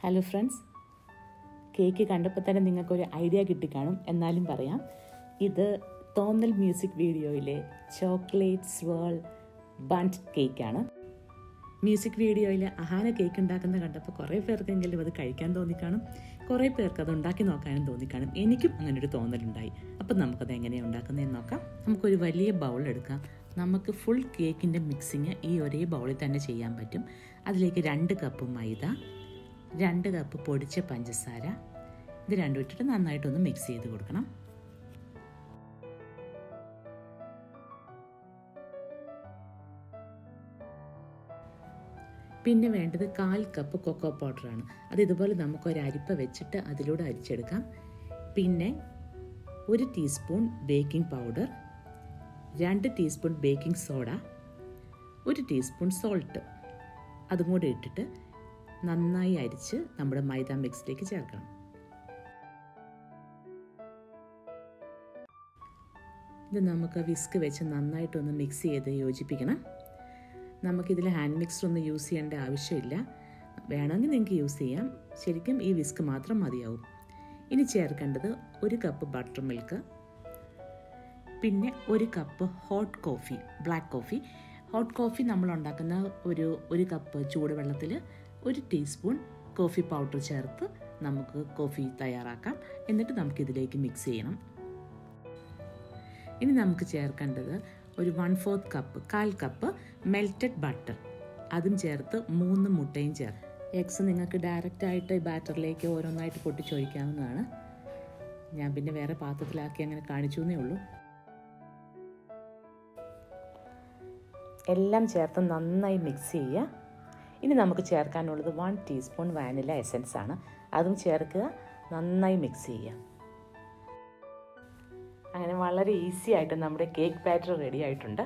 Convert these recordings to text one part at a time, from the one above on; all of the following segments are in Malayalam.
ഹലോ ഫ്രണ്ട്സ് കേക്ക് കണ്ടപ്പോൾ തന്നെ നിങ്ങൾക്കൊരു ഐഡിയ കിട്ടിക്കാണും എന്നാലും പറയാം ഇത് തോന്നൽ മ്യൂസിക് വീഡിയോയിലെ ചോക്ലേറ്റ് സ്വേൾ ബണ്ട് കേക്കാണ് മ്യൂസിക് വീഡിയോയിൽ അഹാന കേക്ക് ഉണ്ടാക്കുന്ന കണ്ടപ്പോൾ കുറേ പേർക്കെങ്കിലും അത് കഴിക്കാൻ തോന്നിക്കാണും കുറേ പേർക്ക് അത് ഉണ്ടാക്കി നോക്കാനും തോന്നിക്കാണും എനിക്കും അങ്ങനെ ഒരു തോന്നലുണ്ടായി അപ്പം നമുക്കത് എങ്ങനെയാണ് ഉണ്ടാക്കുന്നതെന്ന് നോക്കാം നമുക്കൊരു വലിയ ബൗൾ എടുക്കാം നമുക്ക് ഫുൾ കേക്കിൻ്റെ മിക്സിങ് ഈ ഒരേ ബൗളിൽ തന്നെ ചെയ്യാൻ പറ്റും അതിലേക്ക് രണ്ട് കപ്പ് മൈദ രണ്ട് കപ്പ് പൊടിച്ച പഞ്ചസാര ഇത് രണ്ടും ഇട്ടിട്ട് നന്നായിട്ടൊന്ന് മിക്സ് ചെയ്ത് കൊടുക്കണം പിന്നെ വേണ്ടത് കാൽ കപ്പ് കൊക്കോ പൗഡറാണ് അത് ഇതുപോലെ നമുക്കൊരു അരിപ്പ വെച്ചിട്ട് അതിലൂടെ അരിച്ചെടുക്കാം പിന്നെ ഒരു ടീസ്പൂൺ ബേക്കിംഗ് പൗഡർ രണ്ട് ടീസ്പൂൺ ബേക്കിംഗ് സോഡ ഒരു ടീസ്പൂൺ സോൾട്ട് അതും കൂടെ ഇട്ടിട്ട് നന്നായി അരിച്ച് നമ്മുടെ മൈദ മിക്സിലേക്ക് ചേർക്കണം ഇത് നമുക്ക് വിസ്ക് വെച്ച് നന്നായിട്ടൊന്ന് മിക്സ് ചെയ്ത് യോജിപ്പിക്കണം നമുക്കിതിൽ ഹാൻഡ് മിക്സർ ഒന്നും യൂസ് ചെയ്യേണ്ട ആവശ്യമില്ല വേണമെങ്കിൽ നിങ്ങൾക്ക് യൂസ് ചെയ്യാം ശരിക്കും ഈ വിസ്ക് മാത്രം മതിയാവും ഇനി ചേർക്കേണ്ടത് ഒരു കപ്പ് ബട്ടർ മിൽക്ക് പിന്നെ ഒരു cup hot coffee black coffee hot coffee നമ്മൾ ഉണ്ടാക്കുന്ന ഒരു ഒരു കപ്പ് ചൂടുവെള്ളത്തിൽ ഒരു ടീസ്പൂൺ കോഫി പൗഡർ ചേർത്ത് നമുക്ക് കോഫി തയ്യാറാക്കാം എന്നിട്ട് നമുക്കിതിലേക്ക് മിക്സ് ചെയ്യണം ഇനി നമുക്ക് ചേർക്കേണ്ടത് ഒരു വൺ ഫോർത്ത് കപ്പ് കാൽ കപ്പ് മെൽറ്റഡ് ബട്ടർ അതും ചേർത്ത് മൂന്ന് മുട്ടയും ചേർത്ത് എഗ്സ് നിങ്ങൾക്ക് ഡയറക്റ്റ് ആയിട്ട് ബാറ്ററിലേക്ക് ഓരോന്നായിട്ട് പൊട്ടിച്ചൊഴിക്കാവുന്നതാണ് ഞാൻ പിന്നെ വേറെ പാത്രത്തിലാക്കി അങ്ങനെ കാണിച്ചു എന്നേ ഉള്ളൂ എല്ലാം ചേർത്ത് നന്നായി മിക്സ് ചെയ്യുക ഇനി നമുക്ക് ചേർക്കാനുള്ളത് വൺ ടീസ്പൂൺ വാനില എസൻസ് ആണ് അതും ചേർക്കുക നന്നായി മിക്സ് ചെയ്യുക അങ്ങനെ വളരെ ഈസി ആയിട്ട് നമ്മുടെ കേക്ക് ബാറ്റർ റെഡി ആയിട്ടുണ്ട്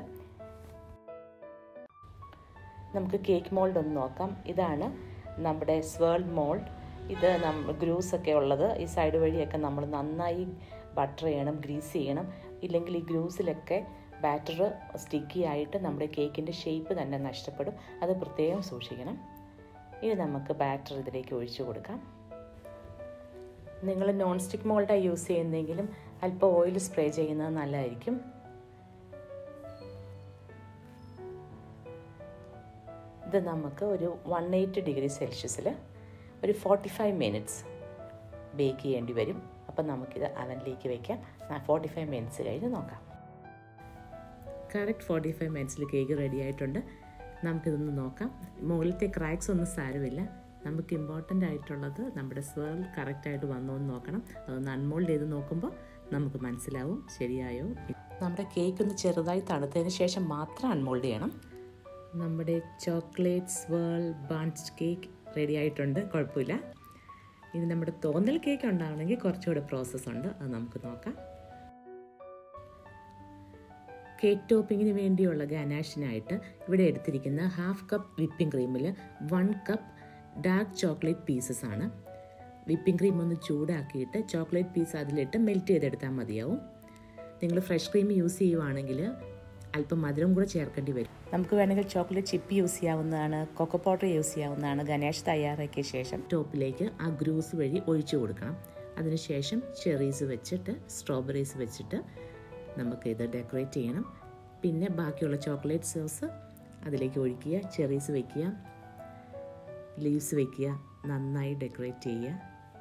നമുക്ക് കേക്ക് മോൾഡ് ഒന്ന് നോക്കാം ഇതാണ് നമ്മുടെ സ്വേൾ മോൾഡ് ഇത് നമ്മ ഗ്രൂസ് ഒക്കെ ഉള്ളത് ഈ സൈഡ് വഴിയൊക്കെ നമ്മൾ നന്നായി ബട്ടർ ചെയ്യണം ഗ്രീസ് ചെയ്യണം ഇല്ലെങ്കിൽ ഈ ഗ്രൂസിലൊക്കെ ബാറ്റർ സ്റ്റിക്കി ആയിട്ട് നമ്മുടെ കേക്കിൻ്റെ ഷേപ്പ് തന്നെ നഷ്ടപ്പെടും അത് പ്രത്യേകം സൂക്ഷിക്കണം ഇനി നമുക്ക് ബാറ്റർ ഇതിലേക്ക് ഒഴിച്ചു കൊടുക്കാം നിങ്ങൾ നോൺ സ്റ്റിക്ക് മോൾഡാണ് യൂസ് ചെയ്യുന്നതെങ്കിലും അല്പം ഓയിൽ സ്പ്രേ ചെയ്യുന്നത് നല്ലതായിരിക്കും ഇത് നമുക്ക് ഒരു വൺ എയ്റ്റ് ഡിഗ്രി സെൽഷ്യസിൽ ഒരു ഫോർട്ടി ഫൈവ് മിനിറ്റ്സ് ബേക്ക് ചെയ്യേണ്ടി വരും അപ്പം നമുക്കിത് അവനിലേക്ക് വയ്ക്കാം ഫോർട്ടി ഫൈവ് മിനിറ്റ്സ് കഴിഞ്ഞ് നോക്കാം കറക്റ്റ് ഫോർട്ടി ഫൈവ് മിനിറ്റ്സിൽ കേക്ക് റെഡി ആയിട്ടുണ്ട് നമുക്കിതൊന്ന് നോക്കാം മുകളിലത്തെ ക്രാക്സ് ഒന്നും സാരമില്ല നമുക്ക് ഇമ്പോർട്ടൻ്റ് ആയിട്ടുള്ളത് നമ്മുടെ സ്വേൾ കറക്റ്റായിട്ട് വന്നോ എന്ന് നോക്കണം അതൊന്ന് അൺമോൾഡ് ചെയ്ത് നോക്കുമ്പോൾ നമുക്ക് മനസ്സിലാവും ശരിയായോ നമ്മുടെ കേക്ക് ഒന്ന് ചെറുതായി തണുത്തതിന് ശേഷം മാത്രം അൺമോൾഡ് ചെയ്യണം നമ്മുടെ chocolate swirl buns cake ready ആയിട്ടുണ്ട് കുഴപ്പമില്ല ഇനി നമ്മുടെ തോന്നൽ കേക്ക് ഉണ്ടാവണമെങ്കിൽ കുറച്ചുകൂടെ പ്രോസസ്സ് ഉണ്ട് അത് നമുക്ക് നോക്കാം കേക്ക് ടോപ്പിങ്ങിന് വേണ്ടിയുള്ള ഗനാഷിനായിട്ട് ഇവിടെ എടുത്തിരിക്കുന്ന ഹാഫ് കപ്പ് വിപ്പിംഗ് ക്രീമിൽ one cup dark chocolate pieces ആണ് വിപ്പിംഗ് ക്രീം ഒന്ന് ചൂടാക്കിയിട്ട് ചോക്ലേറ്റ് പീസ് അതിലിട്ട് മെൽറ്റ് ചെയ്തെടുത്താൽ മതിയാവും നിങ്ങൾ ഫ്രഷ് ക്രീം യൂസ് ചെയ്യുവാണെങ്കിൽ അല്പം മധുരം കൂടെ ചേർക്കേണ്ടി വരും നമുക്ക് വേണമെങ്കിൽ ചോക്ലേറ്റ് ചിപ്പ് യൂസ് ചെയ്യാവുന്നതാണ് കൊക്കോ പൗഡർ യൂസ് ചെയ്യാവുന്നതാണ് ഗണേഷ് തയ്യാറാക്കിയ ശേഷം ടോപ്പിലേക്ക് ആ ഗ്രൂസ് വഴി ഒഴിച്ചു കൊടുക്കണം അതിനുശേഷം ചെറീസ് വെച്ചിട്ട് സ്ട്രോബെറീസ് വെച്ചിട്ട് നമുക്ക് ഇത് ഡെക്കറേറ്റ് ചെയ്യണം പിന്നെ ബാക്കിയുള്ള ചോക്ലേറ്റ് സോസ് അതിലേക്ക് ഒഴിക്കുക ചെറീസ് വയ്ക്കുക ലീവ്സ് വെക്കുക നന്നായി ഡെക്കറേറ്റ് ചെയ്യുക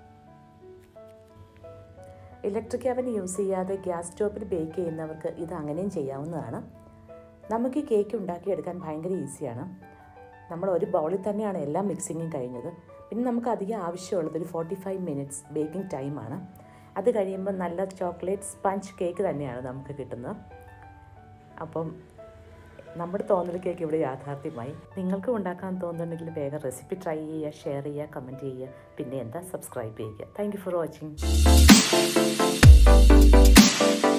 ഇലക്ട്രിക് അവൻ യൂസ് ചെയ്യാതെ ഗ്യാസ് സ്റ്റോപ്പിൽ ബേക്ക് ചെയ്യുന്നവർക്ക് ഇത് അങ്ങനെയും ചെയ്യാവുന്നതാണ് നമുക്ക് ഈ കേക്ക് ഉണ്ടാക്കിയെടുക്കാൻ ഭയങ്കര ഈസിയാണ് നമ്മൾ ഒരു ബൗളിൽ തന്നെയാണ് എല്ലാ മിക്സിങ്ങും കഴിഞ്ഞത് പിന്നെ നമുക്ക് അധികം ആവശ്യമുള്ളത് ഒരു ഫോർട്ടി ഫൈവ് മിനിറ്റ്സ് ബേക്കിംഗ് ടൈമാണ് അത് കഴിയുമ്പോൾ നല്ല ചോക്ലേറ്റ് സ്പഞ്ച് കേക്ക് തന്നെയാണ് നമുക്ക് കിട്ടുന്നത് അപ്പം നമ്മുടെ തോന്നൽ കേക്ക് ഇവിടെ യാഥാർത്ഥ്യമായി നിങ്ങൾക്കും ഉണ്ടാക്കാൻ തോന്നുന്നുണ്ടെങ്കിൽ വേഗം റെസിപ്പി ട്രൈ ചെയ്യുക ഷെയർ ചെയ്യുക കമൻറ്റ് ചെയ്യുക പിന്നെ എന്താ സബ്സ്ക്രൈബ് ചെയ്യുക താങ്ക് യു ഫോർ വാച്ചിങ്